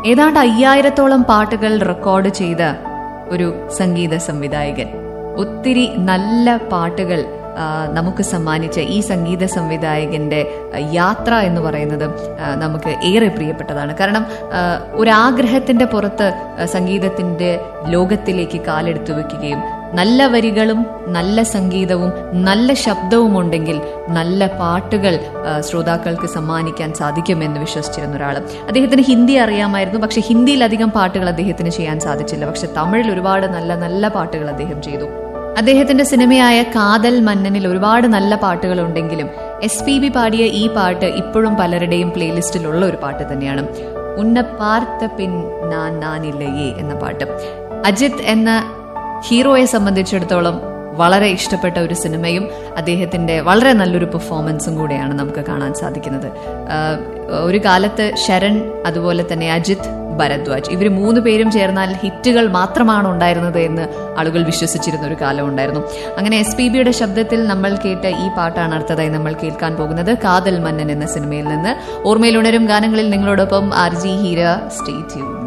ഏതാണ്ട് അയ്യായിരത്തോളം പാട്ടുകൾ റെക്കോർഡ് ചെയ്ത ഒരു സംഗീത സംവിധായകൻ ഒത്തിരി നല്ല പാട്ടുകൾ ആ, നമുക്ക് സമ്മാനിച്ച ഈ സംഗീത സംവിധായകന്റെ ആ, യാത്ര എന്ന് പറയുന്നത് ആ, നമുക്ക് ഏറെ പ്രിയപ്പെട്ടതാണ് കാരണം ആ, ഒരാഗ്രഹത്തിന്റെ പുറത്ത് ആ, സംഗീതത്തിന്റെ ലോകത്തിലേക്ക് കാലെടുത്തു വെക്കുകയും നല്ല വരികളും നല്ല സംഗീതവും നല്ല ശബ്ദവും ഉണ്ടെങ്കിൽ നല്ല പാട്ടുകൾ ആ, ശ്രോതാക്കൾക്ക് സമ്മാനിക്കാൻ സാധിക്കുമെന്ന് വിശ്വസിച്ചിരുന്ന ഒരാൾ അദ്ദേഹത്തിന് ഹിന്ദി അറിയാമായിരുന്നു പക്ഷെ ഹിന്ദിയിൽ അധികം പാട്ടുകൾ അദ്ദേഹത്തിന് ചെയ്യാൻ സാധിച്ചില്ല പക്ഷെ തമിഴിൽ ഒരുപാട് നല്ല നല്ല പാട്ടുകൾ അദ്ദേഹം ചെയ്തു അദ്ദേഹത്തിന്റെ സിനിമയായ കാതൽ മന്നനിൽ ഒരുപാട് നല്ല പാട്ടുകൾ ഉണ്ടെങ്കിലും എസ് പി ബി പാടിയ ഈ പാട്ട് ഇപ്പോഴും പലരുടെയും പ്ലേലിസ്റ്റിലുള്ള ഒരു പാട്ട് തന്നെയാണ് ഉന്ന പാർത്ത പിൻ നാൻ നാനില്ലയേ എന്ന പാട്ട് അജിത് എന്ന ഹീറോയെ സംബന്ധിച്ചിടത്തോളം വളരെ ഇഷ്ടപ്പെട്ട ഒരു സിനിമയും അദ്ദേഹത്തിന്റെ വളരെ നല്ലൊരു പെർഫോമൻസും കൂടെയാണ് നമുക്ക് കാണാൻ സാധിക്കുന്നത് ആഹ് ഒരു കാലത്ത് ശരൺ അതുപോലെ തന്നെ അജിത് ഭരദ്വാജ് ഇവർ മൂന്ന് പേരും ചേർന്നാൽ ഹിറ്റുകൾ മാത്രമാണ് ഉണ്ടായിരുന്നത് എന്ന് ആളുകൾ വിശ്വസിച്ചിരുന്ന ഒരു കാലം ഉണ്ടായിരുന്നു അങ്ങനെ എസ് പി ബിയുടെ ശബ്ദത്തിൽ നമ്മൾ കേട്ട ഈ പാട്ടാണ് അടുത്തതായി നമ്മൾ കേൾക്കാൻ പോകുന്നത് കാതൽ മന്നൻ എന്ന സിനിമയിൽ നിന്ന് ഓർമ്മയിലുണരും ഗാനങ്ങളിൽ നിങ്ങളോടൊപ്പം R G Heera stay tune